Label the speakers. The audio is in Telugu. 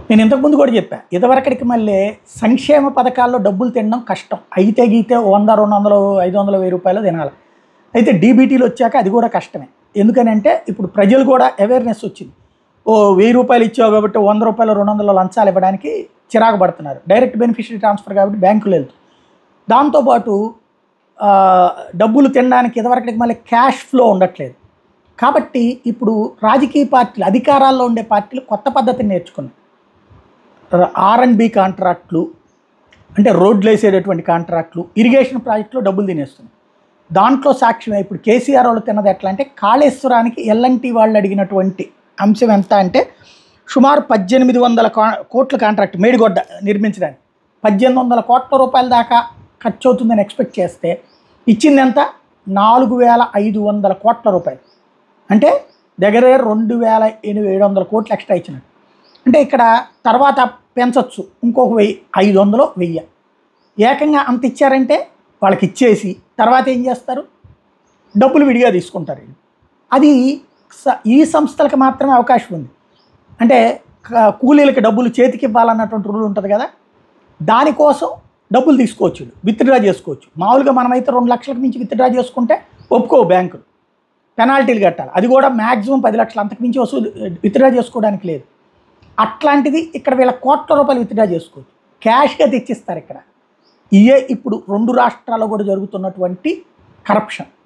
Speaker 1: నేను ఇంతకుముందు కూడా చెప్పా ఇదివరకటికి మళ్ళీ సంక్షేమ పథకాల్లో డబ్బులు తినడం కష్టం అయితే గీతే వంద రెండు వందలు ఐదు వందలు వెయ్యి రూపాయలు తినాలి అయితే డీబీటీలు వచ్చాక అది కూడా కష్టమే ఎందుకనంటే ఇప్పుడు ప్రజలు కూడా అవేర్నెస్ వచ్చింది ఓ వెయ్యి రూపాయలు ఇచ్చావు కాబట్టి వంద రూపాయలు రెండు వందల లంచాలు ఇవ్వడానికి చిరాకు పడుతున్నారు డైరెక్ట్ బెనిఫిషరీ ట్రాన్స్ఫర్ కాబట్టి బ్యాంకులు వెళ్తాయి దాంతోపాటు ఆ, డబ్బులు తినడానికి ఇదివరకటికి మళ్ళీ క్యాష్ ఫ్లో ఉండట్లేదు కాబట్టి ఇప్పుడు రాజకీయ పార్టీలు అధికారాల్లో ఉండే పార్టీలు కొత్త పద్ధతిని నేర్చుకున్నాయి ఆర్ అండ్ బి కాంట్రాక్ట్లు అంటే రోడ్లు వేసేటటువంటి కాంట్రాక్ట్లు ఇరిగేషన్ ప్రాజెక్టులో డబ్బులు తినేస్తున్నాయి దాంట్లో సాక్ష్యం ఇప్పుడు కేసీఆర్ వాళ్ళు తిన్నది ఎట్లా అంటే కాళేశ్వరానికి ఎల్ఎన్టీ వాళ్ళు అడిగినటువంటి అంశం ఎంత అంటే సుమారు పద్దెనిమిది వందల కా- కోట్ల కాంట్రాక్ట్ మేడిగొడ్డ నిర్మించడానికి పద్దెనిమిది వందల కోట్ల రూపాయల దాకా ఖర్చు అవుతుందని ఎక్స్పెక్ట్ చేస్తే ఇచ్చింది ఎంత నాలుగు వేల ఐదు వందల కోట్ల రూపాయలు అంటే దగ్గర రెండు వేల ఎనిమిది ఏడు వందల కోట్లు ఎక్స్ట్రా ఇచ్చినట్టు అంటే ఇక్కడ తర్వాత పెంచొచ్చు ఇంకొక వెయ్యి ఐదు వందలు వెయ్యి ఏకంగా అంత ఇచ్చారంటే వాళ్ళకి ఇచ్చేసి తర్వాత ఏం చేస్తారు డబ్బులు విడిగా తీసుకుంటారు వీళ్ళు. అది స- ఈ సంస్థలకు మాత్రమే అవకాశం ఉంది అంటే క- కూలీలకి డబ్బులు చేతికి ఇవ్వాలన్నటువంటి రూల్ ఉంటుంది కదా దానికోసం డబ్బులు తీసుకోవచ్చు విత్డ్రా చేసుకోవచ్చు మామూలుగా మనమైతే రెండు లక్షలకు మించి విత్డ్రా చేసుకుంటే ఒప్పుకో బ్యాంకులు పెనాల్టీలు కట్టాలి అది కూడా మ్యాక్సిమం పది లక్షలు అంతకు మించి వసూలు విత్డ్రా చేసుకోవడానికి లేదు అట్లాంటిది ఇక్కడ వీళ్ళ కోట్ల రూపాయలు విత్డ్రా చేసుకోవచ్చు క్యాష్గా తెచ్చిస్తారు ఇక్కడ ఇయే ఇప్పుడు రెండు రాష్ట్రాల్లో కూడా జరుగుతున్నటువంటి కరప్షన్